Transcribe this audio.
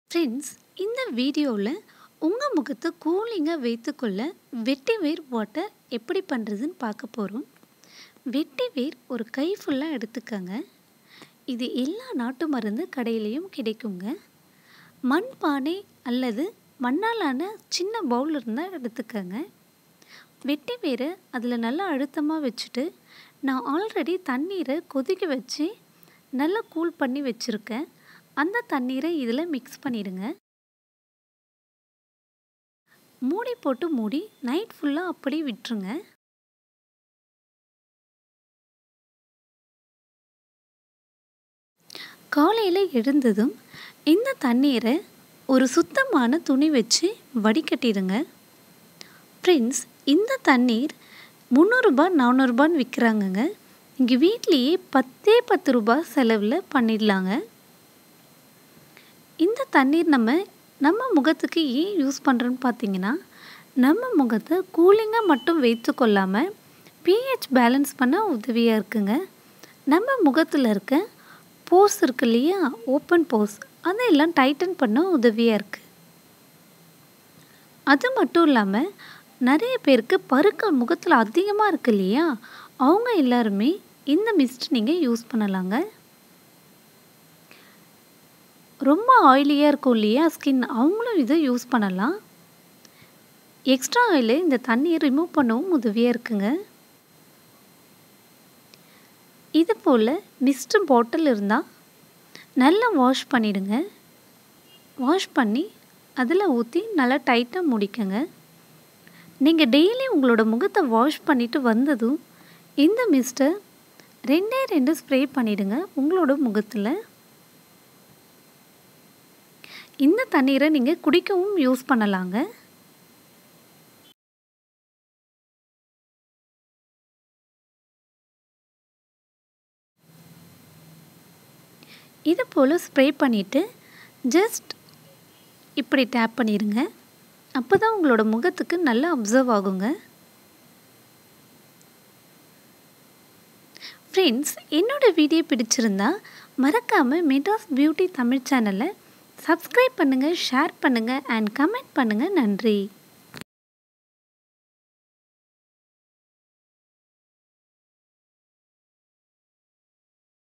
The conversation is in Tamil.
ஃப்ரெண்ட்ஸ் இந்த வீடியோவில் உங்கள் முகத்தை கூலிங்காக வைத்துக்கொள்ள வெட்டி வேர் வாட்டர் எப்படி பண்ணுறதுன்னு பார்க்க போகிறோம் வெட்டி வேர் ஒரு கை ஃபுல்லாக எடுத்துக்கங்க இது எல்லா நாட்டு மருந்து கடையிலையும் கிடைக்குங்க மண் பானை அல்லது மண்ணாலான சின்ன பவுல் இருந்தால் எடுத்துக்கங்க வெட்டி வேரை அதில் நல்லா அழுத்தமாக வச்சுட்டு நான் ஆல்ரெடி தண்ணீரை கொதிக்க வச்சு நல்லா கூல் பண்ணி வச்சுருக்கேன் அந்த தண்ணீரை இதில் மிக்ஸ் பண்ணிடுங்க மூடி போட்டு மூடி நைட் ஃபுல்லாக அப்படி விட்டுருங்க காலையில் எழுந்ததும் இந்த தண்ணீரை ஒரு சுத்தமான துணி வச்சு வடிகட்டிடுங்க ஃப்ரெண்ட்ஸ் இந்த தண்ணீர் முந்நூறுரூபா நானூறுபான்னு விற்கிறாங்கங்க இங்கே வீட்லேயே பத்தே பத்து ரூபாய் செலவில் பண்ணிடலாங்க இந்த தண்ணீர் நம்ம நம்ம முகத்துக்கு ஏன் யூஸ் பண்ணுறோன்னு பார்த்தீங்கன்னா நம்ம முகத்தை கூலிங்காக மட்டும் வைத்து கொள்ளாமல் பிஹெச் பேலன்ஸ் பண்ண உதவியாக இருக்குங்க நம்ம முகத்தில் இருக்க போர்ஸ் இருக்கு இல்லையா ஓப்பன் போர்ஸ் அதெல்லாம் டைட்டன் பண்ண உதவியாக இருக்குது அது மட்டும் இல்லாமல் நிறைய பேருக்கு பருக்கள் முகத்தில் அதிகமாக இருக்கு இல்லையா அவங்க எல்லாருமே இந்த மிஸ்ட் நீங்கள் யூஸ் பண்ணலாங்க ரொம்ப ஆயிலியாக இருக்கும் இல்லையா ஸ்கின் அவங்களும் இதை யூஸ் பண்ணலாம் எக்ஸ்ட்ரா ஆயிலு இந்த தண்ணியை ரிமூவ் பண்ணவும் உதவியாக இருக்குங்க இது போல் மிஸ்டு பாட்டில் இருந்தால் நல்லா வாஷ் பண்ணிவிடுங்க வாஷ் பண்ணி அதில் ஊற்றி நல்லா டைட்டாக முடிக்கங்க நீங்கள் டெய்லி உங்களோட முகத்தை வாஷ் பண்ணிவிட்டு வந்ததும் இந்த மிஸ்ட்டை ரெண்டே ரெண்டு ஸ்ப்ரே பண்ணிவிடுங்க உங்களோட முகத்தில் இந்த தண்ணீரை நீங்கள் குடிக்கவும் யூஸ் பண்ணலாங்க இது போல் ஸ்ப்ரே பண்ணிவிட்டு ஜஸ்ட் இப்படி டேப் பண்ணிடுங்க அப்போ தான் உங்களோட முகத்துக்கு நல்லா அப்சர்வ் ஆகுங்க ஃப்ரெண்ட்ஸ் என்னோடய வீடியோ பிடிச்சிருந்தா மறக்காமல் மெட்ராஸ் பியூட்டி தமிழ் சேனலை சப்ஸ்கிரைப் பண்ணுங்கள் ஷேர் பண்ணுங்கள் அண்ட் கமெண்ட் பண்ணுங்கள் நன்றி